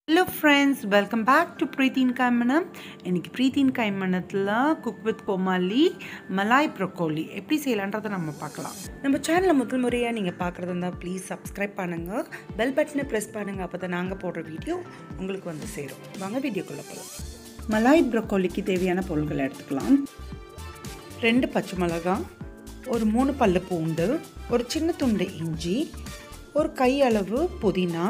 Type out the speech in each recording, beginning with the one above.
hello friends welcome back to ப்ரீத்தின் கைமனம் இன்னைக்கு ப்ரீத்தின் கைமனத்தில் cook with Comali malai broccoli எப்படி செய்யலான்றதை நம்ம பார்க்கலாம் நம்ம சேனலில் முதல் முறையாக நீங்கள் பார்க்குறது இருந்தால் ப்ளீஸ் சப்ஸ்கிரைப் பண்ணுங்கள் பெல் பட்டனை ப்ரெஸ் பண்ணுங்கள் அப்போ தான் நாங்கள் போடுற வீடியோ உங்களுக்கு வந்து சேரும் வாங்க வீடியோக்குள்ளே போகலாம் மலாய் ப்ரொக்கோலிக்கு தேவையான பொருட்களை எடுத்துக்கலாம் ரெண்டு பச்சை மிளகாய் ஒரு மூணு பல்லு பூண்டு ஒரு சின்ன துண்டு இஞ்சி ஒரு கையளவு புதினா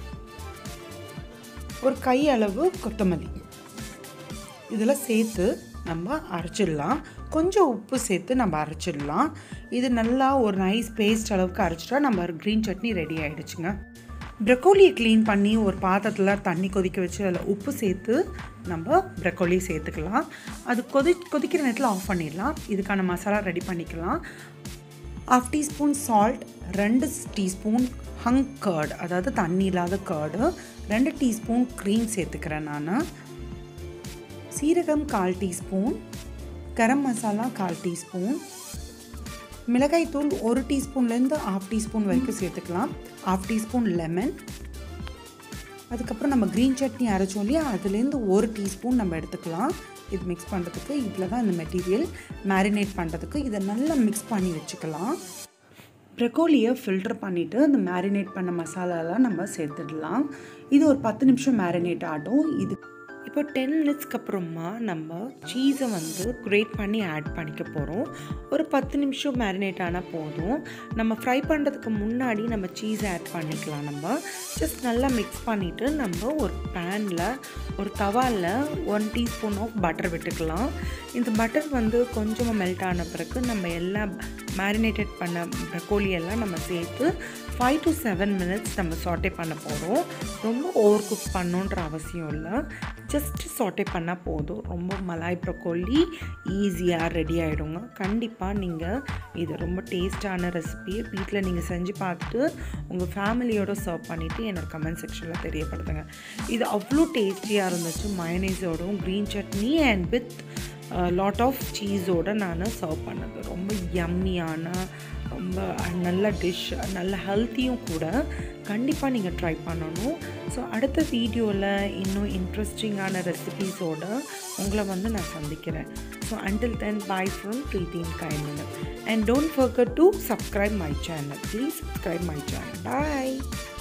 ஒரு கையளவு கொத்தமல்லி இதெல்லாம் சேர்த்து நம்ம அரைச்சிடலாம் கொஞ்சம் உப்பு சேர்த்து நம்ம அரைச்சிடலாம் இது நல்லா ஒரு நைஸ் பேஸ்ட் அளவுக்கு அரைச்சிட்டா நம்ம க்ரீன் சட்னி ரெடி ஆகிடுச்சுங்க ப்ரக்கோலியை க்ளீன் பண்ணி ஒரு பாத்திரத்தில் தண்ணி கொதிக்க வச்சு அதில் உப்பு சேர்த்து நம்ம ப்ரக்கோலி சேர்த்துக்கலாம் அது கொதி கொதிக்கிற நேரத்தில் ஆஃப் பண்ணிடலாம் இதுக்கான மசாலா ரெடி பண்ணிக்கலாம் ஹாஃப் டீஸ்பூன் சால்ட் ரெண்டு டீஸ்பூன் ஹங் கர்டு அதாவது தண்ணி இல்லாத கர்டு ரெண்டு டீஸ்பூன் க்ரீம் சேர்த்துக்கிறேன் நான் சீரகம் கால் டீஸ்பூன் கரம் மசாலா கால் டீஸ்பூன் மிளகாய்த்தூள் ஒரு டீஸ்பூன்லேருந்து ஹாஃப் டீஸ்பூன் வரைக்கும் சேர்த்துக்கலாம் ஹாஃப் டீஸ்பூன் லெமன் அதுக்கப்புறம் நம்ம க்ரீன் சட்னி அரைச்சோம் இல்லையா அதுலேருந்து ஒரு டீஸ்பூன் நம்ம எடுத்துக்கலாம் இது மிக்ஸ் பண்ணுறதுக்கு இதில் தான் இந்த மெட்டீரியல் மேரினேட் பண்ணுறதுக்கு இதை நல்லா மிக்ஸ் பண்ணி வச்சுக்கலாம் ப்ரெக்கோலியை ஃபில்டர் பண்ணிவிட்டு அந்த மேரினேட் பண்ண மசாலாலாம் நம்ம சேர்த்துடலாம் இது ஒரு பத்து நிமிஷம் மேரினேட் ஆகட்டும் இது இப்போ டென் மினிட்ஸ்க்கு அப்புறமா நம்ம சீஸை வந்து கிரேட் பண்ணி ஆட் பண்ணிக்க போகிறோம் ஒரு பத்து நிமிஷம் மேரினேட் ஆனால் போதும் நம்ம ஃப்ரை பண்ணுறதுக்கு முன்னாடி நம்ம சீஸை ஆட் பண்ணிக்கலாம் நம்ம ஜஸ்ட் நல்லா மிக்ஸ் பண்ணிவிட்டு நம்ம ஒரு பேனில் ஒரு தவாவில் ஒன் டீஸ்பூன் ஆஃப் பட்டர் விட்டுக்கலாம் இந்த பட்டர் வந்து கொஞ்சமாக மெல்ட் ஆன பிறகு நம்ம எல்லாம் மேரினேட்டட் பண்ண ப்ரக்கோலி எல்லாம் நம்ம சேர்த்து ஃபைவ் டு செவன் மினிட்ஸ் நம்ம சாட்டே பண்ண போகிறோம் ரொம்ப ஓவர் குக் பண்ணுன்ற அவசியம் இல்லை ஜஸ்ட் சாட்டே பண்ணால் போதும் ரொம்ப மலாய் ப்ரக்கோலி ஈஸியாக ரெடி ஆகிடுங்க கண்டிப்பாக நீங்கள் இது ரொம்ப டேஸ்டான ரெசிபியை வீட்டில் நீங்கள் செஞ்சு பார்த்துட்டு உங்கள் ஃபேமிலியோடு சர்வ் பண்ணிவிட்டு எனக்கு கமெண்ட் செக்ஷனில் தெரியப்படுத்துங்க இது அவ்வளோ டேஸ்டியாக இருந்துச்சு மயனைஸோடும் green chutney and with lot of சீஸோடு நான் சர்வ் பண்ணது ரொம்ப யம்மியான ரொம்ப நல்ல டிஷ் நல்ல ஹெல்த்தியும் கூட கண்டிப்பாக நீங்கள் ட்ரை பண்ணணும் ஸோ அடுத்த வீடியோவில் இன்னும் இன்ட்ரெஸ்டிங்கான ரெசிபீஸோடு உங்களை வந்து நான் சந்திக்கிறேன் so until then bye from ப்ரீத்தீன் கைண்ட் and don't forget to subscribe my channel please subscribe my channel bye